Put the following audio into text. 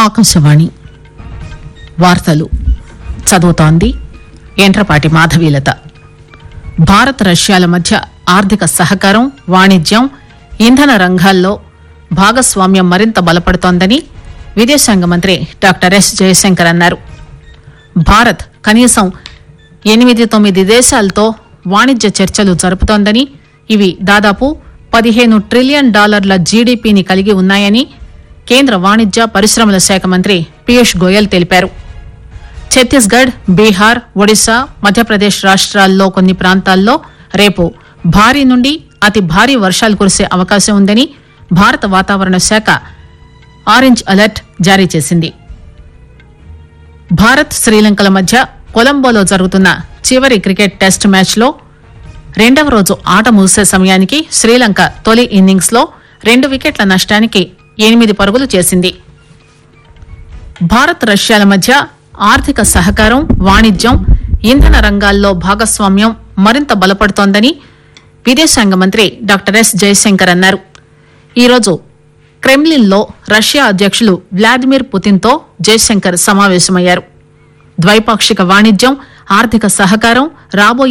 ఆకాశవాణి వార్తలు చదువుతోంది ఎంట్రపాటి మాధవీలత భారత్ రష్యాల మధ్య ఆర్థిక సహకారం వాణిజ్యం ఇంధన రంగాల్లో భాగస్వామ్యం మరింత బలపడుతోందని విదేశాంగ మంత్రి డాక్టర్ ఎస్ జయశంకర్ అన్నారు భారత్ కనీసం ఎనిమిది తొమ్మిది దేశాలతో వాణిజ్య చర్చలు జరుపుతోందని ఇవి దాదాపు పదిహేను ట్రిలియన్ డాలర్ల జీడీపీని కలిగి ఉన్నాయని కేంద్ర వాణిజ్య పరిశ్రమల శాఖ మంత్రి పీయూష్ గోయల్ తెలిపారు ఛత్తీస్గఢ్ బీహార్ ఒడిశా మధ్యప్రదేశ్ రాష్ట్రాల్లో కొన్ని ప్రాంతాల్లో రేపు భారీ నుండి అతి భారీ వర్షాలు కురిసే అవకాశం ఉందని భారత వాతావరణ శాఖ ఆరెంజ్ అలర్ట్ జారీ చేసింది భారత్ శ్రీలంకల మధ్య కొలంబోలో జరుగుతున్న చివరి క్రికెట్ టెస్ట్ మ్యాచ్లో రెండవ రోజు ఆట ముగిసే సమయానికి శ్రీలంక తొలి ఇన్నింగ్స్ లో రెండు వికెట్ల నష్టానికి ఎనిమిది పరుగులు చేసింది భారత్ రష్యాల మధ్య ఆర్థిక సహకారం వాణిజ్యం ఇంధన రంగాల్లో భాగస్వామ్యం మరింత బలపడుతోందని విదేశాంగ మంత్రి డాక్టర్ ఎస్ జయశంకర్ అన్నారు ఈరోజు క్రెమ్లిన్లో రష్యా అధ్యక్షులు వ్లాదిమిర్ పుతిన్తో జయశంకర్ సమావేశమయ్యారు ద్వైపాక్షిక వాణిజ్యం ఆర్థిక సహకారం రాబోయే